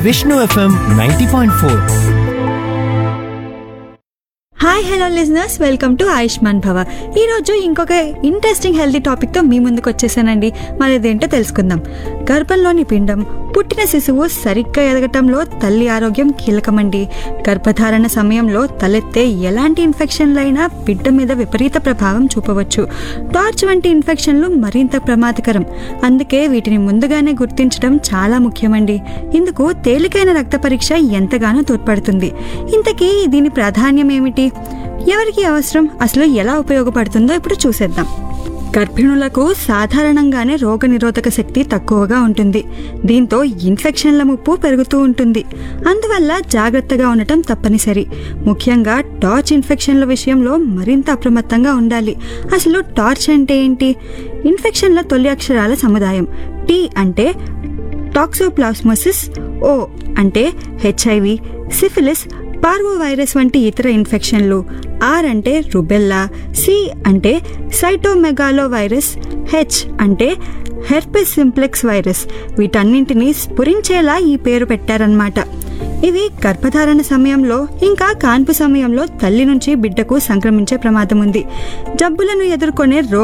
Vishnu FM ninety point four hi hello listeners welcome to Ayushman Bhava ఈ రోజు ఇంకొక ఇంట్రెస్టింగ్ హెల్తీ టాపిక్తో మీ ముందుకు వచ్చేసానండి మరి అదేంటో తెలుసుకుందాం గర్భంలోని పిండం పుట్టిన శిశువు సరిగ్గా ఎదగటంలో తల్లి ఆరోగ్యం కీలకమండి గర్భధారణ సమయంలో తలెత్తే ఎలాంటి ఇన్ఫెక్షన్లైనా బిడ్డ మీద విపరీత ప్రభావం చూపవచ్చు టార్చ్ వంటి ఇన్ఫెక్షన్లు మరింత ప్రమాదకరం అందుకే వీటిని ముందుగానే గుర్తించడం చాలా ముఖ్యమండి ఇందుకు తేలికైన రక్త పరీక్ష ఎంతగానో తోడ్పడుతుంది ఇంతకీ దీని ప్రాధాన్యం ఏమిటి ఎవరికి అవసరం అసలు ఎలా ఉపయోగపడుతుందో ఇప్పుడు చూసేద్దాం గర్భిణులకు సాధారణంగానే రోగనిరోధక శక్తి తక్కువగా ఉంటుంది దీంతో ఇన్ఫెక్షన్ల ముప్పు పెరుగుతూ ఉంటుంది అందువల్ల జాగ్రత్తగా ఉండటం తప్పనిసరి ముఖ్యంగా టార్చ్ ఇన్ఫెక్షన్ల విషయంలో మరింత అప్రమత్తంగా ఉండాలి అసలు టార్చ్ అంటే ఏంటి ఇన్ఫెక్షన్ల తొలి అక్షరాల సముదాయం టీ అంటే టాక్సోప్లాస్మోసిస్ ఓ అంటే హెచ్ఐవి సిఫిలిస్ పార్వోవైరస్ వంటి ఇతర ఇన్ఫెక్షన్లు ఆర్ అంటే రుబెల్లా సి అంటే సైటోమెగాలో వైరస్ హెచ్ అంటే హెర్పెస్ సింప్లెక్స్ వైరస్ వీటన్నింటినీ స్ఫురించేలా ఈ పేరు పెట్టారన్నమాట ఇవి గర్భధారణ సమయంలో ఇంకా కాన్పు సమయంలో తల్లి నుంచి బిడ్డకు సంక్రమించే ప్రమాదం ఉంది జబ్బులను ఎదుర్కొనే రోగ